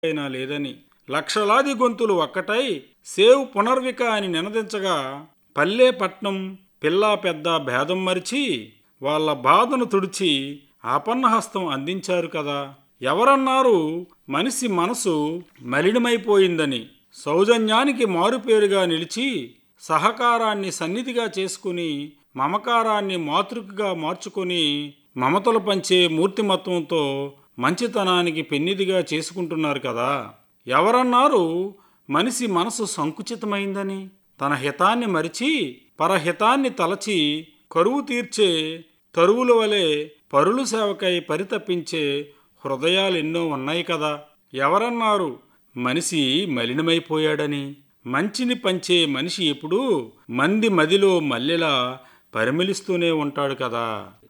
అయినా లేదని లక్షలాది గొంతులు ఒక్కటై సేవ్ పునర్విక అని నినదించగా పల్లె పట్నం పిల్లా పెద్ద భేదం మరిచి వాళ్ళ బాధను తుడిచి ఆపన్నహస్తం అందించారు కదా ఎవరన్నారు మనిషి మనసు మలినమైపోయిందని సౌజన్యానికి మారుపేరుగా నిలిచి సహకారాన్ని సన్నిధిగా చేసుకుని మమకారాన్ని మాతృకగా మార్చుకొని మమతలు పంచే మూర్తిమత్వంతో మంచితనానికి పెన్నిదిగా చేసుకుంటున్నారు కదా ఎవరన్నారు మనిషి మనసు సంకుచితమైందని తన హితాన్ని మరిచి పరహితాన్ని తలచి కరువు తీర్చే తరువుల వలె పరులు సేవకై పరితపించే హృదయాలెన్నో ఉన్నాయి కదా ఎవరన్నారు మనిషి మలినమైపోయాడని మంచిని పంచే మనిషి ఎప్పుడూ మంది మదిలో మల్లెలా పరిమళిస్తూనే ఉంటాడు కదా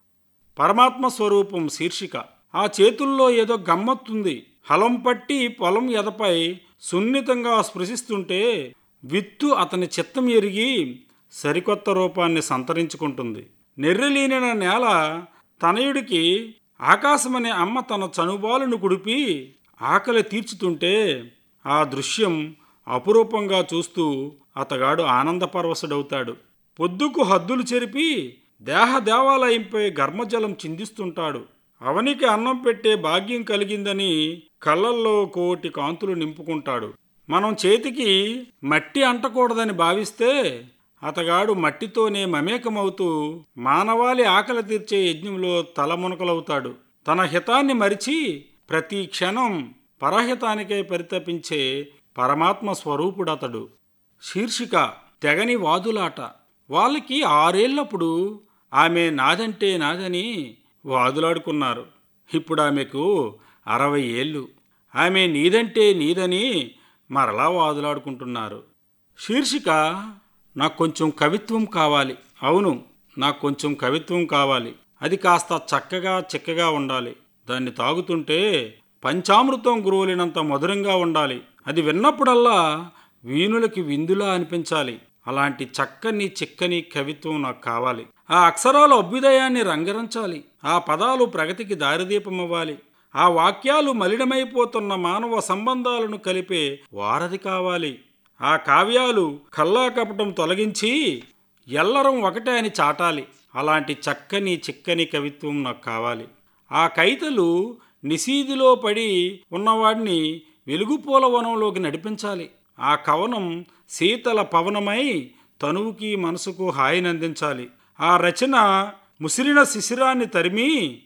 పరమాత్మ స్వరూపం శీర్షిక ఆ చేతుల్లో ఏదో గమ్మత్తుంది హలం పట్టి పొలం ఎదపై సున్నితంగా స్పృశిస్తుంటే విత్తు అతని చిత్తం ఎరిగి సరికొత్త రూపాన్ని సంతరించుకుంటుంది నెర్రెలీనిన నేల తనయుడికి ఆకాశమనే అమ్మ తన చనుబాలును కుడిపి ఆకలి తీర్చుతుంటే ఆ దృశ్యం అపురూపంగా చూస్తూ అతగాడు ఆనందపరవశుడవుతాడు పొద్దుకు హద్దులు చెరిపి దేహ దేవాలయంపై గర్మజలం చిందిస్తుంటాడు అవనికి అన్నం పెట్టే భాగ్యం కలిగిందని కళ్ళల్లో కోటి కాంతులు నింపుకుంటాడు మనం చేతికి మట్టి అంటకూడదని భావిస్తే అతగాడు మట్టితోనే మమేకమవుతూ మానవాళి ఆకలి తీర్చే యజ్ఞంలో తలమునకలవుతాడు తన హితాన్ని మరిచి ప్రతి క్షణం పరహితానికై పరితపించే పరమాత్మ స్వరూపుడతడు శీర్షిక తెగని వాదులాట వాళ్ళకి ఆరేళ్లప్పుడు ఆమె నాదంటే నాదని వాదులాడుకున్నారు ఇప్పుడు ఆమెకు అరవై ఏళ్ళు ఆమె నీదంటే నీదని మరలా వాదులాడుకుంటున్నారు శీర్షిక నాకు కొంచెం కవిత్వం కావాలి అవును నాకు కొంచెం కవిత్వం కావాలి అది కాస్త చక్కగా చిక్కగా ఉండాలి దాన్ని తాగుతుంటే పంచామృతం గురువులినంత మధురంగా ఉండాలి అది విన్నప్పుడల్లా వీణులకి విందులా అనిపించాలి అలాంటి చక్కని చిక్కని కవిత్వం నాకు కావాలి ఆ అక్షరాలు అభ్యుదయాన్ని రంగరించాలి ఆ పదాలు ప్రగతికి దారిదీపమవ్వాలి ఆ వాక్యాలు మలినమైపోతున్న మానవ సంబంధాలను కలిపే వారధి కావాలి ఆ కావ్యాలు కల్లా కపటం తొలగించి ఎల్లరం ఒకటే అని చాటాలి అలాంటి చక్కని చిక్కని కవిత్వం నాకు కావాలి ఆ కైతలు నిశీదిలో పడి ఉన్నవాడిని వెలుగుపూల వనంలోకి నడిపించాలి ఆ కవనం శీతల పవనమై తనువుకి మనసుకు హాయినందించాలి ఆ రచన ముసిరిన శిశిరాన్ని తరిమి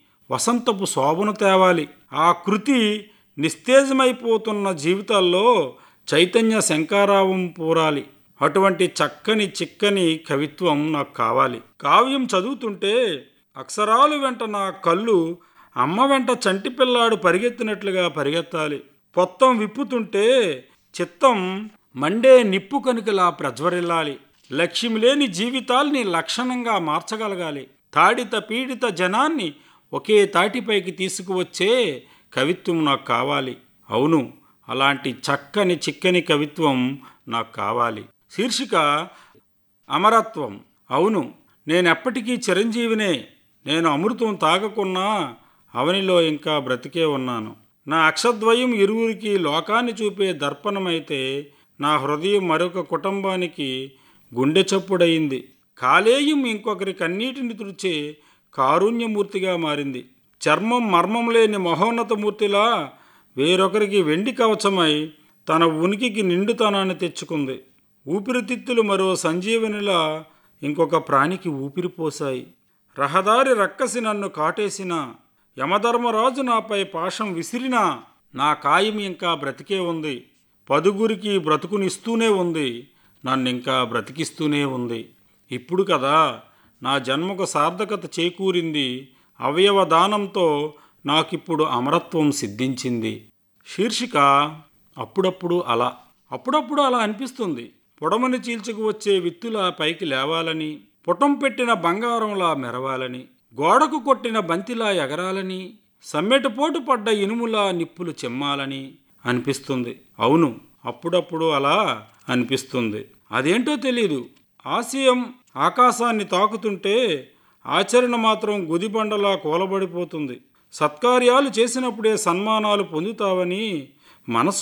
వసంతపు శోభను తేవాలి ఆ కృతి నిస్తేజమైపోతున్న జీవితాల్లో చైతన్య శంకారావం పూరాలి అటువంటి చక్కని చిక్కని కవిత్వం నాకు కావాలి కావ్యం చదువుతుంటే అక్షరాలు వెంట నా కళ్ళు అమ్మ వెంట చంటి పిల్లాడు పరిగెత్తినట్లుగా పరిగెత్తాలి పొత్తం విప్పుతుంటే చిత్తం మండే నిప్పు కనుకలా ప్రజ్వరిల్లాలి లక్ష్యం లేని జీవితాల్ని లక్షణంగా మార్చగలగాలి తాడిత పీడిత జనాన్ని ఒకే తాటిపైకి తీసుకువచ్చే కవిత్వం నాకు కావాలి అవును అలాంటి చక్కని చిక్కని కవిత్వం నాకు కావాలి శీర్షిక అమరత్వం అవును నేనెప్పటికీ చిరంజీవినే నేను అమృతం తాగకున్నా అవనిలో ఇంకా బ్రతికే ఉన్నాను నా అక్షద్వయం ఇరువురికి లోకాన్ని చూపే దర్పణమైతే నా హృదయం మరొక కుటుంబానికి గుండె చప్పుడయింది కాలేయం ఇంకొకరి కన్నీటిని తుడిచే కారుణ్యమూర్తిగా మారింది చర్మం మర్మం లేని మహోన్నతమూర్తిలా వేరొకరికి వెండి కవచమై తన ఉనికికి నిండుతనాన్ని తెచ్చుకుంది ఊపిరితిత్తులు మరో సంజీవనిలా ఇంకొక ప్రాణికి ఊపిరిపోశాయి రహదారి రక్కసి నన్ను కాటేసిన యమధర్మరాజు నాపై పాశం విసిరినా నా కాయం ఇంకా బ్రతికే ఉంది పదుగురికి బ్రతుకునిస్తూనే ఉంది నన్నింకా బ్రతికిస్తూనే ఉంది ఇప్పుడు కదా నా జన్మకు సార్థకత చేకూరింది అవయవ దానంతో నాకిప్పుడు అమరత్వం సిద్ధించింది శీర్షిక అప్పుడప్పుడు అలా అప్పుడప్పుడు అలా అనిపిస్తుంది పొడమని చీల్చుకు వచ్చే విత్తులా పైకి లేవాలని పుటం పెట్టిన బంగారంలా మెరవాలని గోడకు కొట్టిన బంతిలా ఎగరాలని సమ్మెటపోటు పడ్డ ఇనుములా నిప్పులు చెమ్మాలని అనిపిస్తుంది అవును అప్పుడప్పుడు అలా అనిపిస్తుంది అదేంటో తెలీదు ఆశయం ఆకాశాన్ని తాకుతుంటే ఆచరణ మాత్రం గుదిబండలా కూలబడిపోతుంది సత్కార్యాలు చేసినప్పుడే సన్మానాలు పొందుతావని మనసు